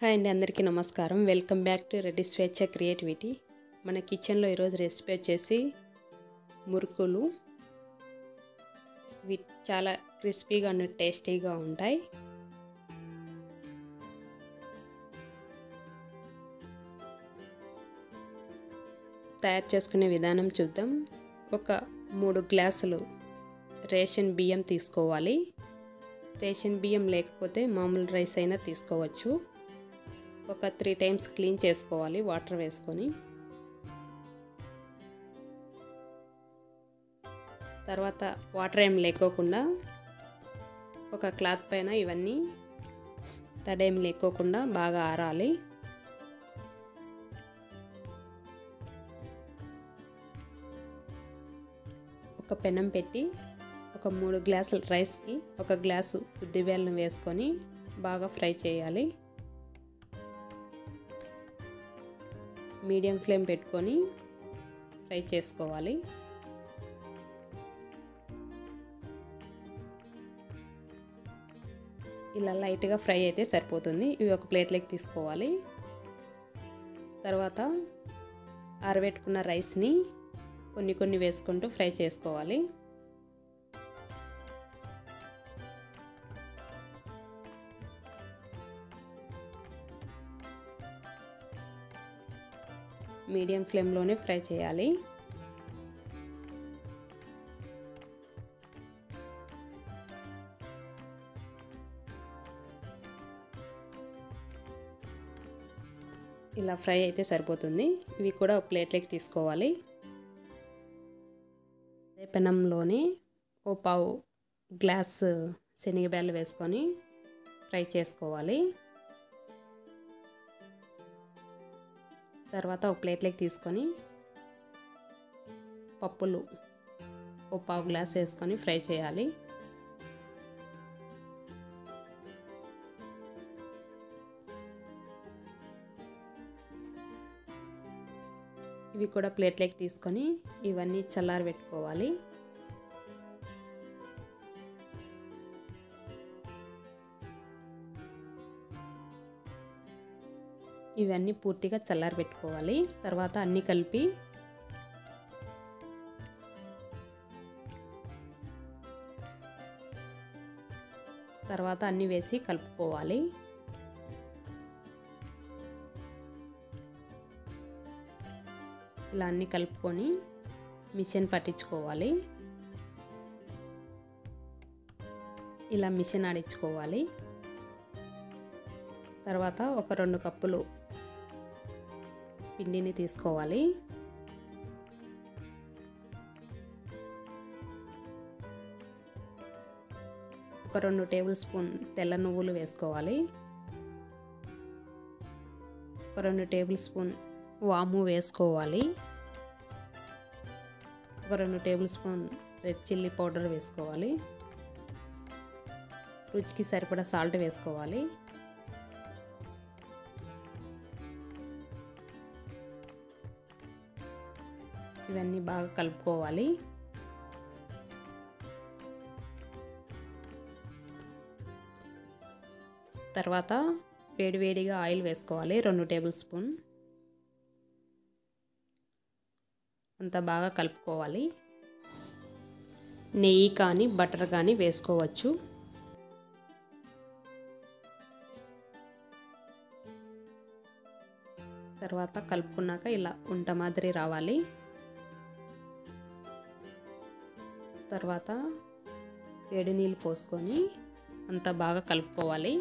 hi అండి అందరికీ నమస్కారం వెల్కమ్ బ్యాక్ టు రెడ్డి స్వేచ్ఛ క్రియేటివిటీ మన కిచెన్లో ఈరోజు రెసిపీ వచ్చేసి మురుకులు ఇవి చాలా క్రిస్పీగా టేస్టీగా ఉంటాయి తయారు చేసుకునే విధానం చూద్దాం ఒక మూడు గ్లాసులు రేషన్ బియ్యం తీసుకోవాలి రేషన్ బియ్యం లేకపోతే మామూలు రైస్ అయినా తీసుకోవచ్చు ఒక త్రీ టైమ్స్ క్లీన్ చేసుకోవాలి వాటర్ వేసుకొని తర్వాత వాటర్ ఏం లేకోకుండా ఒక క్లాత్ పైన ఇవన్నీ తడేం లేకోకుండా బాగా ఆరాలి ఒక పెనం పెట్టి ఒక మూడు గ్లాసుల రైస్కి ఒక గ్లాసు ఉద్దిబేలను వేసుకొని బాగా ఫ్రై చేయాలి మీడియం ఫ్లేమ్ పెట్టుకొని ఫ్రై చేసుకోవాలి ఇలా లైట్గా ఫ్రై అయితే సరిపోతుంది ఇవి ఒక ప్లేట్లోకి తీసుకోవాలి తర్వాత ఆరబెట్టుకున్న రైస్ని కొన్ని కొన్ని వేసుకుంటూ ఫ్రై చేసుకోవాలి మీడియం ఫ్లేమ్లోనే ఫ్రై చేయాలి ఇలా ఫ్రై అయితే సరిపోతుంది ఇవి కూడా ఒక ప్లేట్లోకి తీసుకోవాలి అదే పెనంలోనే ఓ పావు గ్లాస్ శనగబ్యాలు వేసుకొని ఫ్రై చేసుకోవాలి తర్వాత ఒక ప్లేట్లోకి తీసుకొని పప్పులు ఓ పావు గ్లాస్ వేసుకొని ఫ్రై చేయాలి ఇవి కూడా ప్లేట్లోకి తీసుకొని ఇవన్నీ చల్లారి పెట్టుకోవాలి ఇవన్నీ పూర్తిగా చల్లారి పెట్టుకోవాలి తర్వాత అన్నీ కలిపి తర్వాత అన్నీ వేసి కలుపుకోవాలి ఇలా అన్నీ కలుపుకొని మిషన్ పట్టించుకోవాలి ఇలా మిషన్ ఆడించుకోవాలి తర్వాత ఒక రెండు కప్పులు పిండిని తీసుకోవాలి ఒక రెండు టేబుల్ స్పూన్ తెల్ల నువ్వులు వేసుకోవాలి ఒక రెండు టేబుల్ స్పూన్ వాము వేసుకోవాలి ఒక రెండు tablespoon red chilli powder వేసుకోవాలి రుచికి సరిపడా సాల్ట్ వేసుకోవాలి ఇవన్నీ బాగా కలుపుకోవాలి తర్వాత వేడివేడిగా ఆయిల్ వేసుకోవాలి రెండు టేబుల్ స్పూన్ అంతా బాగా కలుపుకోవాలి నెయ్యి కానీ బటర్ కానీ వేసుకోవచ్చు తర్వాత కలుపుకున్నాక ఇలా ఉంట మాదిరి రావాలి తర్వాత వేడి నీళ్ళు పోసుకొని అంతా బాగా కలుపుకోవాలి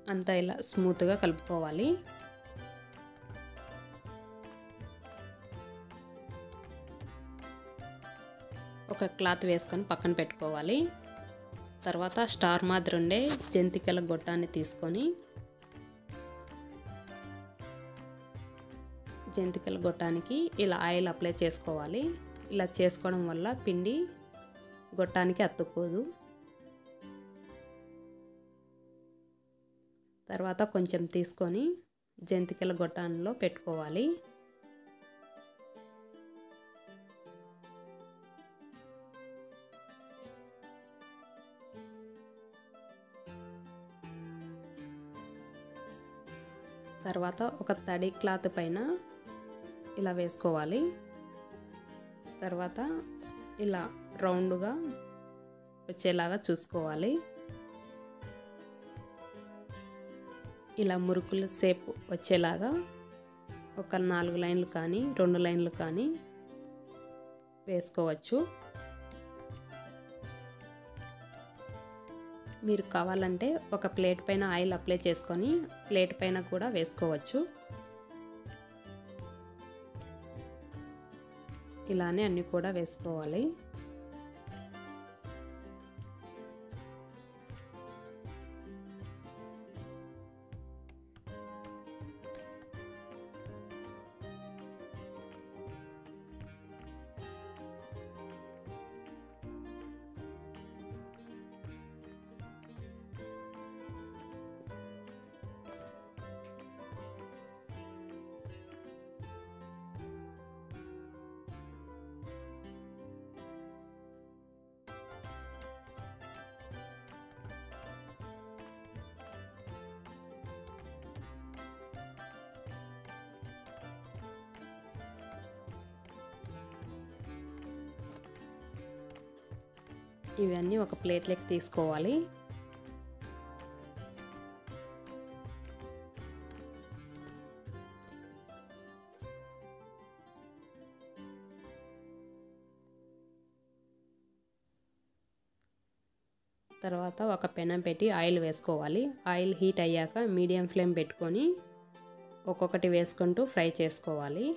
అంతా ఇలా స్మూత్గా కలుపుకోవాలి ఒక క్లాత్ వేసుకొని పక్కన పెట్టుకోవాలి తర్వాత స్టార్ మాదిరి ఉండే జంతికల గొట్టాన్ని తీసుకొని జంతికల గొట్టానికి ఇలా ఆయిల్ అప్లై చేసుకోవాలి ఇలా చేసుకోవడం వల్ల పిండి గొట్టానికి అతుక్కోదు తర్వాత కొంచెం తీసుకొని జంతికల గొట్టాన్లో పెట్టుకోవాలి తర్వాత ఒక తడి క్లాత్ పైన ఇలా వేసుకోవాలి తర్వాత ఇలా రౌండ్గా వచ్చేలాగా చూసుకోవాలి ఇలా మురుకుల సేపు వచ్చేలాగా ఒక నాలుగు లైన్లు కానీ రెండు లైన్లు కానీ వేసుకోవచ్చు మీరు కావాలంటే ఒక ప్లేట్ పైన ఆయిల్ అప్లై చేసుకొని ప్లేట్ పైన కూడా వేసుకోవచ్చు ఇలానే అన్నీ కూడా వేసుకోవాలి ఇవన్నీ ఒక ప్లేట్లోకి తీసుకోవాలి తర్వాత ఒక పెనం పెట్టి ఆయిల్ వేసుకోవాలి ఆయిల్ హీట్ అయ్యాక మీడియం ఫ్లేమ్ పెట్టుకొని ఒక్కొక్కటి వేసుకుంటూ ఫ్రై చేసుకోవాలి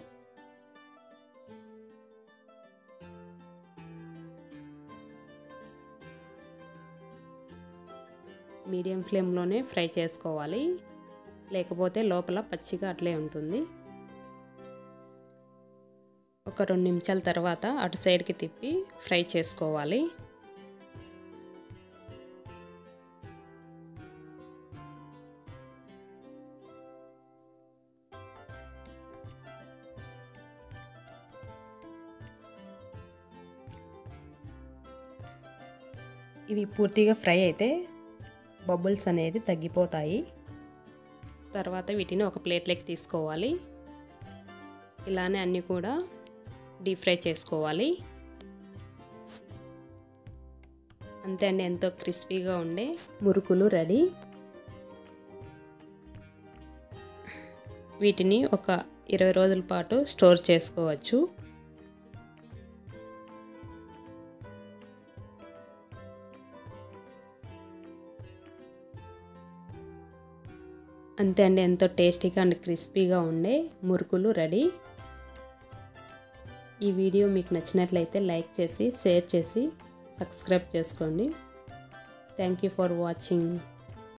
మీడియం ఫ్లేమ్లోనే ఫ్రై చేసుకోవాలి లేకపోతే లోపల పచ్చిగా అట్లే ఉంటుంది ఒక రెండు నిమిషాల తర్వాత అటు సైడ్కి తిప్పి ఫ్రై చేసుకోవాలి ఇవి పూర్తిగా ఫ్రై అయితే బబుల్స్ అనేది తగ్గిపోతాయి తర్వాత వీటిని ఒక ప్లేట్లోకి తీసుకోవాలి ఇలానే అన్నీ కూడా డీప్ ఫ్రై చేసుకోవాలి అంతే అండి ఎంతో క్రిస్పీగా ఉండే మురుకులు రెడీ వీటిని ఒక ఇరవై రోజుల పాటు స్టోర్ చేసుకోవచ్చు అంతే అండి ఎంతో టేస్టీగా అండ్ క్రిస్పీగా ఉండే మురుకులు రెడీ ఈ వీడియో మీకు నచ్చినట్లయితే లైక్ చేసి షేర్ చేసి సబ్స్క్రైబ్ చేసుకోండి థ్యాంక్ యూ ఫర్ వాచింగ్